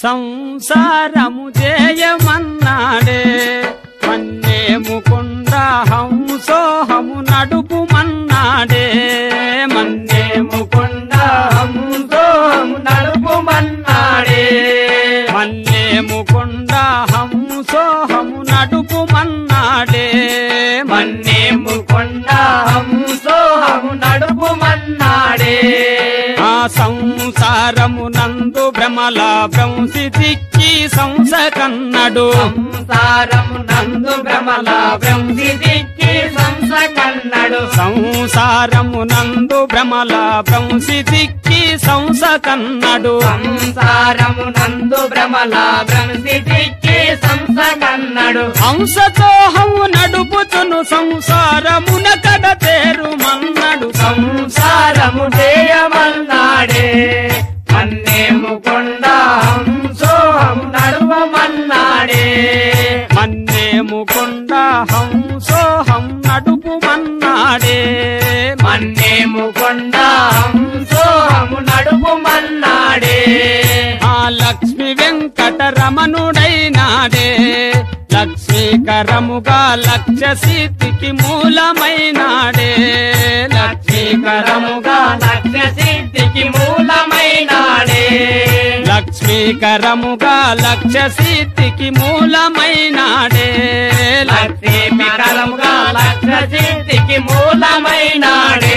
సంసారము చేయమన్నాడే మన్నేముకుండ హంసోహము నడుపుమన్నాడే మన్నేముకుండ హంసోహము నడుపుమన్నాడే మన్నేముకుండ హంసోహము నడుపుమన్నాడే మన్నేము కొండ హంసోహము నడుపుమన్నాడే ఆ సంసారము నందు భ్రమల భ్రంసి దిక్కి సంసకన్నడు సంసారము నందు భ్రమల బ్రహ్మి దిక్కి సంస కన్నడు సంసారము నందు భ్రమల భ్రంసి దిక్కి సంసకన్నడు సంసారము నందు భ్రమల బ్రహ్మి దిక్కి సంస కన్నడు హంసతోహము నడుపుతును సంసారమున కడ తేరు మన్నడు సంసారము చేయమన్నాడే మన్నేము కొండ హంసోహము నడువమన్నాడే మన్నేము కొండ హంసోహం నడుపుమన్నాడే మన్నేము కొండ హంసోహము నడుపుమన్నాడే ఆ లక్ష్మి వెంకటరమణుడైనాడే లక్ష్మీకరముగా లక్ష్య సిద్ధికి మూలమైనాడే లక్ష్మీకరముగా లక్ష్మీకరముగా లక్ష్య సిద్ధికి మూలమైనాడే లక్ష్మీకరముగా లక్ష్య సిద్ధికి మూలమైనాడే లక్ష్మీకరముగా లక్ష్య సిద్ధికి మూలమైనాడే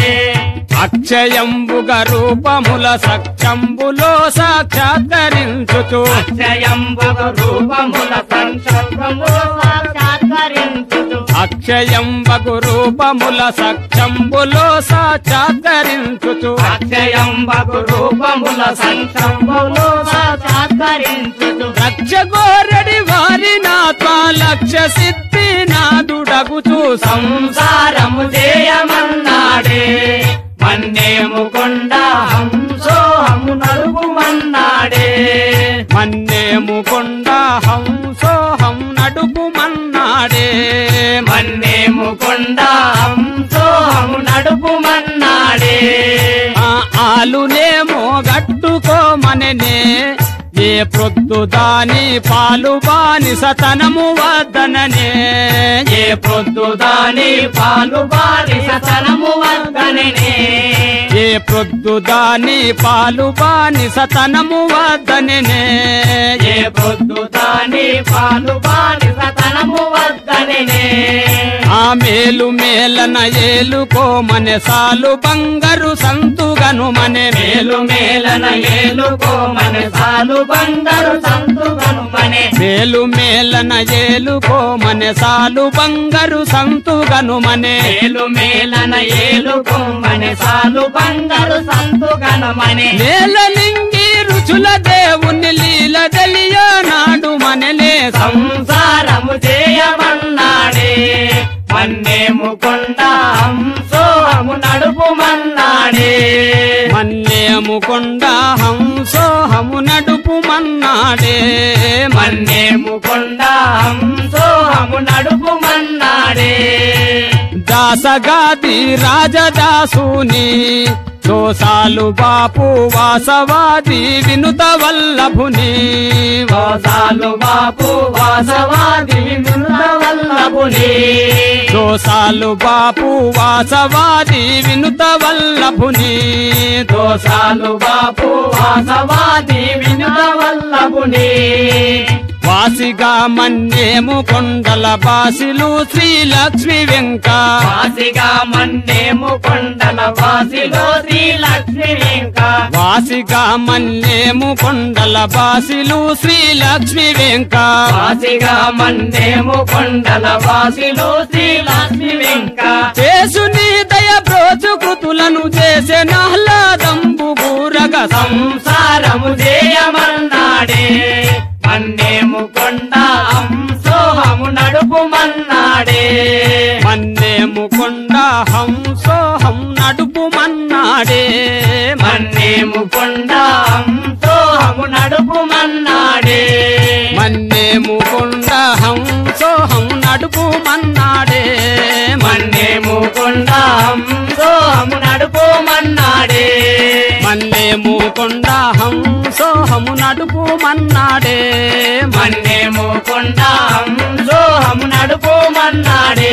అక్షయంబుగ రూపముల సక్షంబులో సాక్షాత్కరించుచు అక్షయంబుగ రూపముల సంక్షోభములు సాక్షాత్కరించుచు అక్షయంబగు రూపముల సక్షంబులో సాక్షాత్కరించుచు అక్షయంబగు రూపముల సంక్షోభములు సాక్షాత్కరించుచు లక్షగోరడి వారి నాత్వా లక్ష్య సిద్ధి నాదుడగుచు సంసారము చేయమన్నాడే మన్నేము కొండ హంసోహము నడుపుమన్నాడే మన్నేము కొండ హంసోహం నడుపుమన్నాడే మన్నేము కొండ హంసోహము నడుపుమన్నాడే ఆ ఆలునేమో గట్టుకోమననే ఏ ప్రొద్దు దాని పాలు బాని సతనము వద్దననే ఏ పొద్దు దాని పాలు బారి సతనము వద్దనే ఏ ప్రొద్దు దాని పాలు బాని సతనము వద్దననే ఏ పొద్దు దాని పాలు బారి సతనము వద్దనే ఆ మేలు మేలన ఏలుకోమనే సాలు బంగారు సంతుగను మనే మేలు మేలన ఏలుకోమన సాలు బంగారు సంతుగను మనే మేలు మేలన ఏలుకోమనే సాలు బంగారు సంతుగను మనే మేలు మేలన ఏలుకోమన సాలు బంగారు సంతుగను మనే నేలలింగి రుచుల దేవుని లీల తెలియ నాడు మనలే సంసారము చేయమన్నాడే మన్నేము కొండ హంసోహము నడుపుమన్నాడే మన్నేము కొండ హంసోహము నడుపుమన్నాడే మన్నేము కొండ హంసోహము నడుపుమన్నాడే దాసగాది రాజదాసుని దోసాలు బాపు వాసవాది వినుత వల్లభుని వాసాలు బాపు వాసవాది వినుత వల్లభుని దోసాలు బాపు వాసవాది వినుత వల్లభుని దోసాలు బాపు వాసవాది వినుత వల్లభుని వాసిగా మన్నేము కొండల బాసిలు శ్రీలక్ష్మి వెంక వాసిగా మన్నేము కొండల వాసిలో శ్రీలక్ష్మి వెంక వాసిగా మన్నేము కొండల బాసిలు శ్రీలక్ష్మి వెంక వాసిగా మన్నేము కొండల వాసిలో శ్రీలక్ష్మి వెంక చేసుని దయ బ్రోచు కృతులను చేసే నహ్లాదంబు గూరగ సంసారము చేయమన్నాడే మన్నేము కొండ హంసోహము నడుపుమన్నాడే మన్నేము కొండ హంసోహం నడుపుమన్నాడే మన్నేము కొండ హంసోహము నడుపుమన్నాడే మన్నేము కొండ హంసోహం నడుపుమన్నాడే మన్నేము కొండ హంసోహము నడుపుమన్నాడే మన్నేము కొండ హంసోహము నడుపుమన్నాడే మన్నాడే మన్నేము కొండ హంసోహము నడుపుమన్నాడే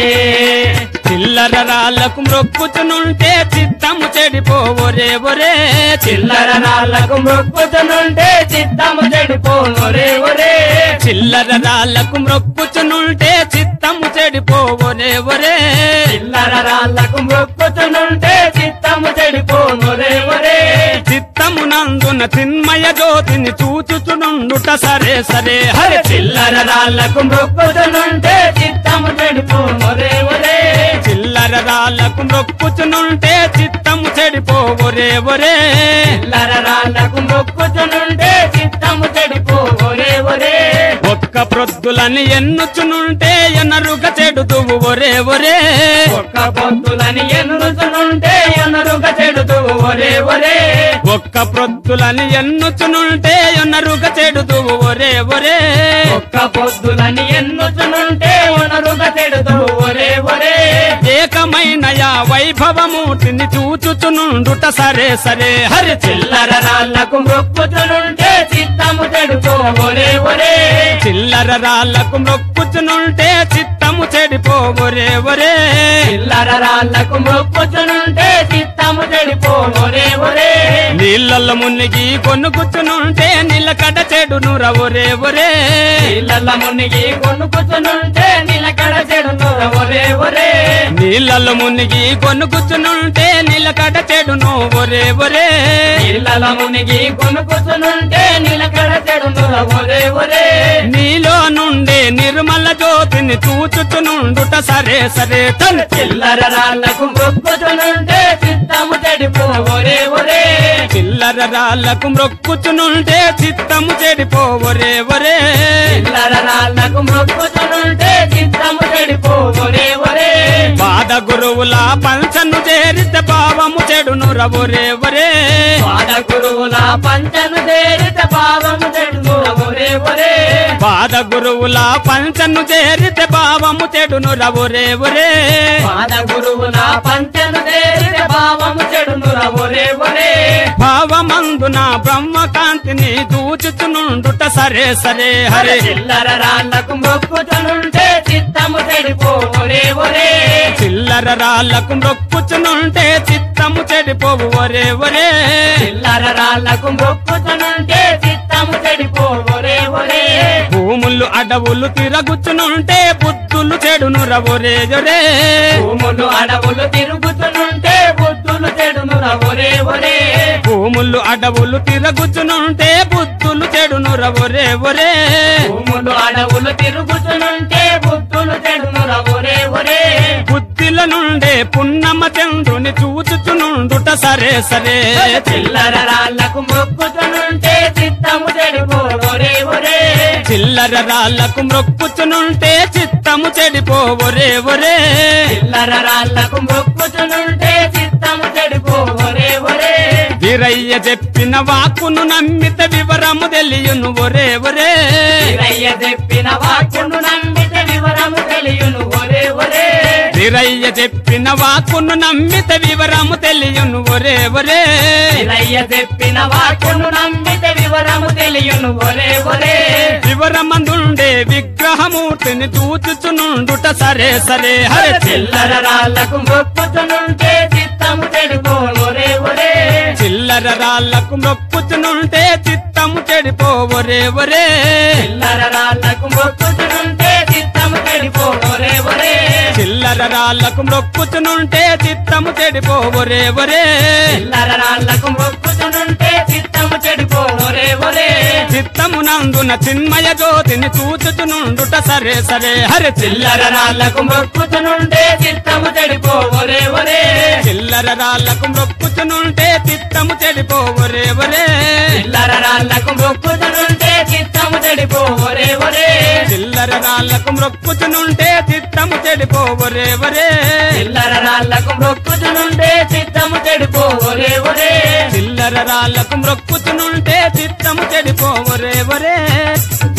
చిల్లర రాళ్ళకు మ్రొక్కుచునుంటే చిత్తము చెడిపోవరే ఒరే చిల్లర రాళ్లకు మొక్కుతునుంటే చిత్తము చెడిపోనురే ఒరే చిల్లర రాళ్ళకు మ్రొక్కుచునుంటే చిత్తము చెడిపోవరే ఒరే చిల్లర రాళ్లకు మొక్కుతునుంటే చిత్తము చెడిపోనురే ఒరే చిత్తము నందున చిన్మయ జ్యోతిని చూచుచునుండుట సరే సరే హరి హరి చిల్లర రాళ్లకు మొక్కుతునుంటే చిత్తము చెడిపోనురే ఒరే చిల్లర రాళ్ళకు మ్రొక్కుచునుంటే చిత్తము చెడిపోవరే ఒరే చిల్లర రాళ్లకు మొక్కుతునుంటే చిత్తము చెడిపోనురే ఒరే ఒక్క ప్రొద్దులని ఎన్నుచునుంటే ఎనరుగ చెడుతువు ఒరే ఒరే ఒక్క పొద్దులని ఎన్నుతునుంటే ఎనరుగ చెడుతూ ఒరే ఒరే ఒక్క ప్రొద్దులని ఎన్నుచునుంటే ఎనరుగ చెడుతువు ఒరే ఒరే ఒక్క పొద్దులని ఎన్నుతునుంటే ఎనరుగ చెడుతూ ఒరే ఒరే ఏకమైన యా వైభవమూర్తిని చూచుచునుండుట సరే సరే హరి చిల్లర రాళ్లకు మొక్కుతునుంటే చిత్తము చెడుకో ఒరే ఒరే చిల్లర రాళ్ళకు మొక్కుచునుంటే చిత్తము చెడిపోవరే ఒరే చిల్లర రాళ్లకు మొక్కుతునుంటే చిత్తము చెడిపో ఒరే ఒరే నీళ్ళల్లో మునిగి కొనుక్కుచునుంటే నిలకడ చెడును రవరే ఒరే నీళ్ళ మునిగి కొనుక్కుతునుంటే నిలకడ చెడును ఒరే ఒరే నీళ్ళల్లో మునిగి కొనుక్కుచునుంటే నిలకడ చెడును ఒరే ఒరే నీళ్ళ మునిగి కొనుక్కుతునుంటే నిలకడ చెడును ఒరే ఒరే నీలో నుండే నిర్మల జ్యోతిని చూచుచునుండుట సరే సరే తన్ చిల్లర రాళ్లకు మొక్కుతునుంటే చిత్తము చెడిపో ఒరే ఒరే చిల్లర రాళ్ళకు మొక్కుచునుంటే చిత్తము చెడిపోవరే ఒరే చిల్లర రాళ్లకు మొక్కుతునుంటే చిత్తము చెడిపో ఒరే ఒరే పాద గురువుల పంచను చేరిత భావము చెడును రవరే ఒరే పాద గురువుల పంచను చేరిత పావము చెడును ఒరే ఒరే పాద గురువుల పంచను చేరిత భావము చెడును రవరే ఒరే పాద గురువుల పంచను చేరిత పావము చెడును ఒరే ఒరే భావమందున బ్రహ్మకాంతిని దూచుచునుండుట సరే సరే హరే చిల్లర రాళ్లకు మొక్కుతునుంటే చిత్తము చెడిపో ఒరే ఒరే చిల్లర రాళ్ళకు మొక్కుచునుంటే చిత్తము చెడిపోవు ఒరే ఒరే చిల్లర రాళ్లకు మొక్కుతునుంటే చిత్తము చెడిపో ఒరే ఒరే భూములు అడవులు తిరగుచునుంటే బుద్ధులు చెడును రవరే ఒరే భూములు అడవులు తిరుగుతునుంటే బుద్ధులు చెడును ఒరే ఒరే భూములు అడవులు తిరగుచునుంటే బుద్ధులు చెడును రవరే ఒరే భూములు అడవులు తిరుగుతునుంటే బుద్ధులు చెడును ఒరే ఒరే బుద్ధిల నుండే పున్నమ చంద్రుని చూచుచునుండుట సరే సరే చిల్లర రాళ్లకు మొక్కుతునుంటే చిత్తము చెడిపో ఒరే ఒరే చిల్లర రాళ్ళకు మొక్కుచునుంటే చిత్తము చెడిపోవరే ఒరే చిల్లర రాళ్లకు మొక్కుతునుంటే చిత్తము చెడిపో ఒరే ఒరే వీరయ్య చెప్పిన వాక్కును నమ్మిత వివరము తెలియను ఒరే ఒరే వీరయ్య చెప్పిన వాక్కును నమ్మితే వివరము తెలియను ఒరే ఒరే వీరయ్య చెప్పిన వాక్కును నమ్మిత వివరము తెలియను ఒరే ఒరే వీరయ్య చెప్పిన వాక్కును నమ్మితే వివరము తెలియను ఒరే ఒరే వివరమందుండే విగ్రహమూర్తిని చూచుచునుండుట సరే సరే హరే చిల్లర రాళ్లకు మొక్కుతునుంటే చిత్తము చెడిపో ఒరే ఒరే చిల్లర రాళ్ళకు మొక్కుచునుంటే చిత్తము చెడిపోవరే ఒరే చిల్లర రాళ్లకు మొక్కుతునుంటే చిత్తము చెడిపో ఒరే ఒరే చిల్లర రాళ్ళకు మొక్కుచునుంటే చిత్తము చెడిపోవరే ఒరే చిల్లర రాళ్లకు మొక్కుతునుంటే చిత్తము చెడిపో ఒరే ఒరే చిత్తము నందున చిన్మయ జ్యోతిని చూచుచునుండుట సరే సరే హరే చిల్లర రాళ్లకు మొక్కుతునుంటే చిత్తము చెడిపో ఒరే ఒరే చిల్లర రాళ్ళకు మొక్కుచునుంటే చిత్తము చెడిపోవరే ఒరే చిల్లర రాళ్లకు మొక్కుతునుంటే చిత్తము చెడిపో ఒరే ఒరే చిల్లర రాళ్ళకు మొక్కుచునుంటే చిత్తము చెడిపోవరే ఒరే చిల్లర రాళ్లకు మొక్కుతునుంటే చిత్తము చెడిపో ఒరే ఒరే చిల్లర రాళ్ళకు మొక్కుచునుంటే చిత్తము చెడిపోవరే ఒరే